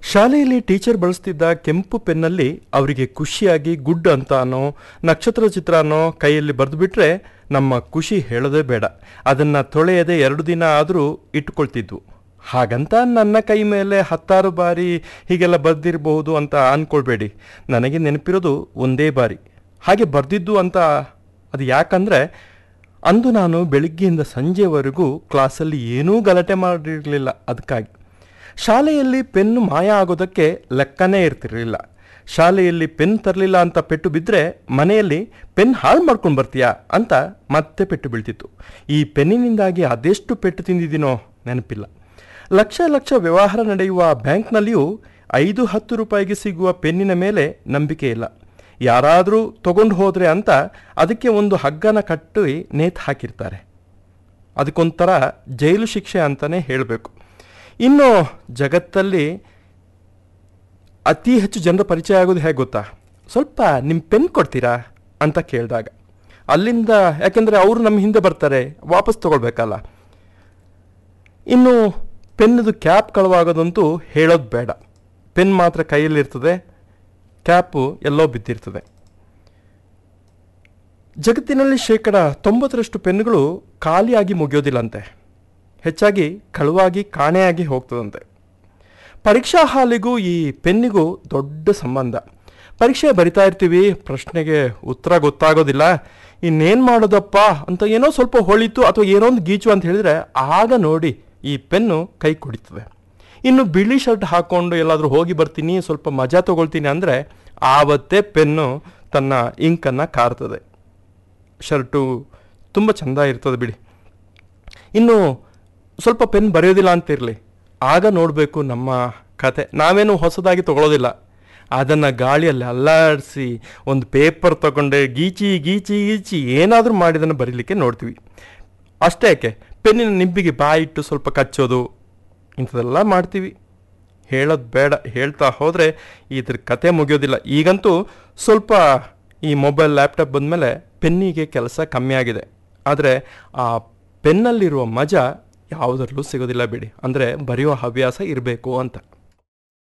ಶಾಲೆಯಲ್ಲಿ ಟೀಚರ್ ಬಳಸ್ತಿದ್ದ ಕೆಂಪು ಪೆನ್ನಲ್ಲಿ ಅವರಿಗೆ ಖುಷಿಯಾಗಿ ಗುಡ್ ಅಂತ ಅನ್ನೋ ನಕ್ಷತ್ರ ಚಿತ್ರ ಅನ್ನೋ ಕೈಯಲ್ಲಿ ಬರೆದುಬಿಟ್ರೆ ನಮ್ಮ ಖುಷಿ ಹೇಳೋದೇ ಬೇಡ ಅದನ್ನು ತೊಳೆಯದೆ ಎರಡು ದಿನ ಆದರೂ ಇಟ್ಕೊಳ್ತಿದ್ವು ಹಾಗಂತ ನನ್ನ ಕೈ ಮೇಲೆ ಹತ್ತಾರು ಬಾರಿ ಹೀಗೆಲ್ಲ ಬರೆದಿರಬಹುದು ಅಂತ ಅಂದ್ಕೊಳ್ಬೇಡಿ ನನಗೆ ನೆನಪಿರೋದು ಒಂದೇ ಬಾರಿ ಹಾಗೆ ಬರೆದಿದ್ದು ಅಂತ ಅದು ಯಾಕಂದರೆ ಅಂದು ನಾನು ಬೆಳಿಗ್ಗೆಯಿಂದ ಸಂಜೆವರೆಗೂ ಕ್ಲಾಸಲ್ಲಿ ಏನೂ ಗಲಾಟೆ ಮಾಡಿರಲಿಲ್ಲ ಅದಕ್ಕಾಗಿ ಶಾಲೆಯಲ್ಲಿ ಪೆನ್ನು ಮಾಯ ಆಗೋದಕ್ಕೆ ಲೆಕ್ಕನೇ ಇರ್ತಿರಲಿಲ್ಲ ಶಾಲೆಯಲ್ಲಿ ಪೆನ್ ತರಲಿಲ್ಲ ಅಂತ ಪೆಟ್ಟು ಬಿದ್ದರೆ ಮನೆಯಲ್ಲಿ ಪೆನ್ ಹಾಳು ಮಾಡ್ಕೊಂಡು ಬರ್ತೀಯಾ ಅಂತ ಮತ್ತೆ ಪೆಟ್ಟು ಬೀಳ್ತಿತ್ತು ಈ ಪೆನ್ನಿನಿಂದಾಗಿ ಅದೆಷ್ಟು ಪೆಟ್ಟು ತಿಂದಿದ್ದೀನೋ ನೆನಪಿಲ್ಲ ಲಕ್ಷ ಲಕ್ಷ ವ್ಯವಹಾರ ನಡೆಯುವ ಬ್ಯಾಂಕ್ನಲ್ಲಿಯೂ ಐದು ಹತ್ತು ರೂಪಾಯಿಗೆ ಸಿಗುವ ಪೆನ್ನಿನ ಮೇಲೆ ನಂಬಿಕೆ ಇಲ್ಲ ಯಾರಾದರೂ ತಗೊಂಡು ಹೋದರೆ ಅಂತ ಅದಕ್ಕೆ ಒಂದು ಹಗ್ಗನ ಕಟ್ಟಿ ನೇತು ಹಾಕಿರ್ತಾರೆ ಅದಕ್ಕೊಂಥರ ಜೈಲು ಶಿಕ್ಷೆ ಅಂತಲೇ ಹೇಳಬೇಕು ಇನ್ನು ಜಗತ್ತಲ್ಲಿ ಅತಿ ಹೆಚ್ಚು ಜನರ ಪರಿಚಯ ಆಗೋದು ಹೇಗೆ ಗೊತ್ತಾ ಸ್ವಲ್ಪ ನಿಮ್ಮ ಪೆನ್ ಕೊಡ್ತೀರಾ ಅಂತ ಕೇಳಿದಾಗ ಅಲ್ಲಿಂದ ಯಾಕೆಂದರೆ ಅವರು ನಮ್ಮ ಹಿಂದೆ ಬರ್ತಾರೆ ವಾಪಸ್ ತಗೊಳ್ಬೇಕಲ್ಲ ಇನ್ನು ಪೆನ್ನದು ಕ್ಯಾಪ್ ಕಳುವಾಗೋದಂತೂ ಹೇಳೋದು ಬೇಡ ಪೆನ್ ಮಾತ್ರ ಕೈಯಲ್ಲಿರ್ತದೆ ಕ್ಯಾಪು ಎಲ್ಲೋ ಬಿದ್ದಿರ್ತದೆ ಜಗತ್ತಿನಲ್ಲಿ ಶೇಕಡ ತೊಂಬತ್ತರಷ್ಟು ಪೆನ್ನುಗಳು ಖಾಲಿಯಾಗಿ ಮುಗಿಯೋದಿಲ್ಲಂತೆ ಹೆಚ್ಚಾಗಿ ಕಳುವಾಗಿ ಕಾಣೆಯಾಗಿ ಹೋಗ್ತದಂತೆ ಪರೀಕ್ಷಾ ಹಾಲಿಗೂ ಈ ಪೆನ್ನಿಗೂ ದೊಡ್ಡ ಸಂಬಂಧ ಪರೀಕ್ಷೆ ಬರಿತಾ ಇರ್ತೀವಿ ಪ್ರಶ್ನೆಗೆ ಉತ್ತರ ಗೊತ್ತಾಗೋದಿಲ್ಲ ಇನ್ನೇನು ಮಾಡೋದಪ್ಪ ಅಂತ ಏನೋ ಸ್ವಲ್ಪ ಹೊಳಿತು ಅಥವಾ ಏನೋ ಒಂದು ಗೀಚು ಅಂತ ಹೇಳಿದರೆ ಆಗ ನೋಡಿ ಈ ಪೆನ್ನು ಕೈ ಕುಡಿತದೆ ಇನ್ನು ಬಿಳಿ ಶರ್ಟ್ ಹಾಕ್ಕೊಂಡು ಎಲ್ಲಾದರೂ ಹೋಗಿ ಬರ್ತೀನಿ ಸ್ವಲ್ಪ ಮಜಾ ತಗೊಳ್ತೀನಿ ಅಂದರೆ ಆವತ್ತೇ ಪೆನ್ನು ತನ್ನ ಇಂಕನ್ನು ಕಾರ್ತದೆ ಶರ್ಟು ತುಂಬ ಚೆಂದ ಇರ್ತದೆ ಬಿಡಿ ಇನ್ನು ಸ್ವಲ್ಪ ಪೆನ್ ಬರೆಯೋದಿಲ್ಲ ಅಂತಿರಲಿ ಆಗ ನೋಡಬೇಕು ನಮ್ಮ ಕತೆ ನಾವೇನು ಹೊಸದಾಗಿ ತಗೊಳ್ಳೋದಿಲ್ಲ ಅದನ್ನು ಗಾಳಿಯಲ್ಲಿ ಅಲ್ಲಾಡಿಸಿ ಒಂದು ಪೇಪರ್ ತಗೊಂಡೆ ಗೀಚಿ ಗೀಚಿ ಗೀಚಿ ಏನಾದರೂ ಮಾಡಿ ಅದನ್ನು ಬರೀಲಿಕ್ಕೆ ನೋಡ್ತೀವಿ ಅಷ್ಟೇ ಯಾಕೆ ಪೆನ್ನಿನ ನಿಬ್ಬಿಗೆ ಬಾಯಿಟ್ಟು ಸ್ವಲ್ಪ ಕಚ್ಚೋದು ಇಂಥದ್ದೆಲ್ಲ ಮಾಡ್ತೀವಿ ಹೇಳೋದು ಬೇಡ ಹೇಳ್ತಾ ಹೋದರೆ ಇದ್ರ ಕತೆ ಮುಗಿಯೋದಿಲ್ಲ ಈಗಂತೂ ಸ್ವಲ್ಪ ಈ ಮೊಬೈಲ್ ಲ್ಯಾಪ್ಟಾಪ್ ಬಂದಮೇಲೆ ಪೆನ್ನಿಗೆ ಕೆಲಸ ಕಮ್ಮಿ ಆಗಿದೆ ಆದರೆ ಆ ಪೆನ್ನಲ್ಲಿರುವ ಮಜಾ ಯಾವುದರಲ್ಲೂ ಸಿಗೋದಿಲ್ಲ ಬಿಡಿ ಅಂದರೆ ಬರೆಯೋ ಹವ್ಯಾಸ ಇರಬೇಕು ಅಂತ